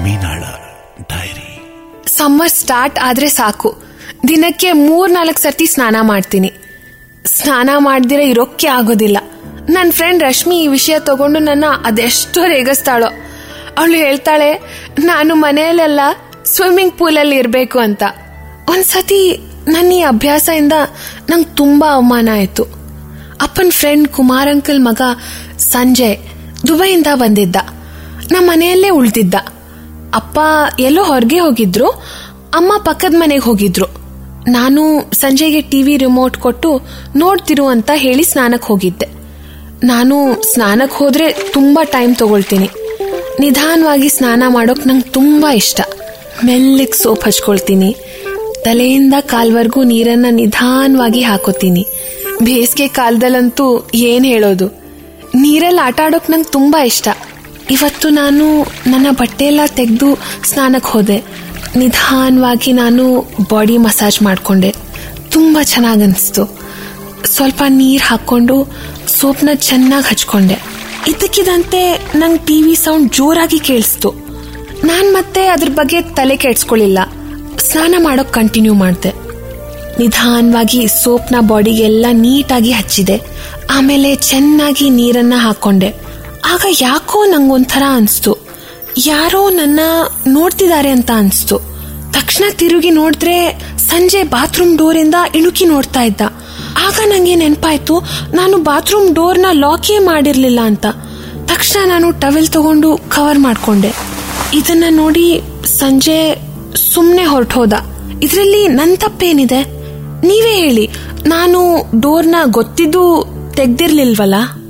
ಮೀನಾಳ dairy summer start ಆದ್ರೆ ಸಾಕು ದಿನಕ್ಕೆ ಮೂರ್ ನಾಲ್ಕು ಸರ್ತಿ ಸ್ನಾನ ಮಾಡ್ತೀನಿ ಸ್ನಾನ ಮಾಡ್ದಿರ ಇರೋಕ್ಕೆ ಆಗೋದಿಲ್ಲ ನನ್ನ ಫ್ರೆಂಡ್ ರಶ್ಮಿ ಈ ವಿಷಯ ತಗೊಂಡು ನನ್ನ ಅದೆಷ್ಟೋ ರೇಗಿಸ್ತಾಳೋ ಅವಳು ಹೇಳ್ತಾಳೆ ನಾನು ಮನೆಯಲ್ಲೆಲ್ಲ ಸ್ವಿಮ್ಮಿಂಗ್ ಪೂಲಲ್ಲಿ ಇರಬೇಕು ಅಂತ ಒಂದ್ಸತಿ ನನ್ನ ಈ ಅಭ್ಯಾಸದಿಂದ ನಂಗೆ ತುಂಬಾ ಅವಮಾನ ಆಯ್ತು ಅಪ್ಪನ ಫ್ರೆಂಡ್ ಕುಮಾರ್ ಅಂಕಲ್ ಮಗ ಸಂಜಯ್ ದುಬೈಯಿಂದ ಬಂದಿದ್ದ ನಮ್ಮ ಮನೆಯಲ್ಲೇ ಉಳ್ದಿದ್ದ ಅಪ್ಪ ಎಲ್ಲೋ ಹೊರಗೆ ಹೋಗಿದ್ರು ಅಮ್ಮ ಪಕ್ಕದ ಮನೆಗೆ ಹೋಗಿದ್ರು ನಾನು ಸಂಜೆಗೆ ಟಿವಿ ರಿಮೋಟ್ ಕೊಟ್ಟು ನೋಡ್ತಿರು ಅಂತ ಹೇಳಿ ಸ್ನಾನಕ್ಕೆ ಹೋಗಿದ್ದೆ ನಾನು ಸ್ನಾನಕ್ಕೆ ಹೋದ್ರೆ ತುಂಬಾ ಟೈಮ್ ತಗೊಳ್ತೀನಿ ನಿಧಾನವಾಗಿ ಸ್ನಾನ ಮಾಡೋಕ್ ನಂಗೆ ತುಂಬಾ ಇಷ್ಟ ಮೆಲ್ಲಗೆ ಸೋಪ್ ಹಚ್ಕೊಳ್ತೀನಿ ತಲೆಯಿಂದ ಕಾಲ್ವರೆಗೂ ನೀರನ್ನ ನಿಧಾನವಾಗಿ ಹಾಕೋತೀನಿ ಬೇಸಿಗೆ ಕಾಲದಲ್ಲಂತೂ ಏನ್ ಹೇಳೋದು ನೀರಲ್ಲಿ ಆಟ ಆಡೋಕ್ ನಂಗೆ ತುಂಬಾ ಇಷ್ಟ ಇವತ್ತು ನಾನು ನನ್ನ ಬಟ್ಟೆ ಎಲ್ಲ ತೆಗೆದು ಸ್ನಾನಕ್ಕೆ ಹೋದೆ ನಿಧಾನವಾಗಿ ನಾನು ಬಾಡಿ ಮಸಾಜ್ ಮಾಡಿಕೊಂಡೆ ತುಂಬ ಚೆನ್ನಾಗಿ ಅನಿಸ್ತು ಸ್ವಲ್ಪ ನೀರು ಹಾಕ್ಕೊಂಡು ಸೋಪ್ನ ಚೆನ್ನಾಗಿ ಹಚ್ಕೊಂಡೆ ಇದಕ್ಕಿದಂತೆ ನಂಗೆ ಟಿ ವಿ ಸೌಂಡ್ ಜೋರಾಗಿ ಕೇಳಿಸ್ತು ನಾನು ಮತ್ತೆ ಅದ್ರ ಬಗ್ಗೆ ತಲೆ ಕೆಡ್ಸ್ಕೊಳ್ಳಿಲ್ಲ ಸ್ನಾನ ಮಾಡೋಕ್ ಕಂಟಿನ್ಯೂ ಮಾಡಿದೆ ನಿಧಾನವಾಗಿ ಸೋಪ್ನ ಬಾಡಿಗೆಲ್ಲ ನೀಟಾಗಿ ಹಚ್ಚಿದೆ ಆಮೇಲೆ ಚೆನ್ನಾಗಿ ನೀರನ್ನ ಹಾಕೊಂಡೆ ಆಗ ಯಾಕೋ ನಂಗೊಂಥರ ಅನ್ಸ್ತು ಯಾರೋ ನನ್ನ ನೋಡ್ತಿದ್ದಾರೆ ಅಂತ ಅನ್ಸ್ತು ತಕ್ಷಣ ತಿರುಗಿ ನೋಡಿದ್ರೆ ಸಂಜೆ ಬಾತ್ರೂಮ್ ಡೋರಿಂದ ಇಣುಕಿ ನೋಡ್ತಾ ಇದ್ದ ಆಗ ನಂಗೆ ನೆನಪಾಯ್ತು ನಾನು ಬಾತ್ರೂಮ್ ಡೋರ್ನ ಲಾಕೇ ಮಾಡಿರ್ಲಿಲ್ಲ ಅಂತ ತಕ್ಷಣ ನಾನು ಟವೆಲ್ ತಗೊಂಡು ಕವರ್ ಮಾಡ್ಕೊಂಡೆ ಇದನ್ನ ನೋಡಿ ಸಂಜೆ ಸುಮ್ಮನೆ ಹೊರಟೋದ ಇದರಲ್ಲಿ ನನ್ ತಪ್ಪೇನಿದೆ ನೀವೇ ಹೇಳಿ ನಾನು ಡೋರ್ನ ಗೊತ್ತಿದ್ದು ತೆಗ್ದಿರ್ಲಿಲ್ವಲ್ಲ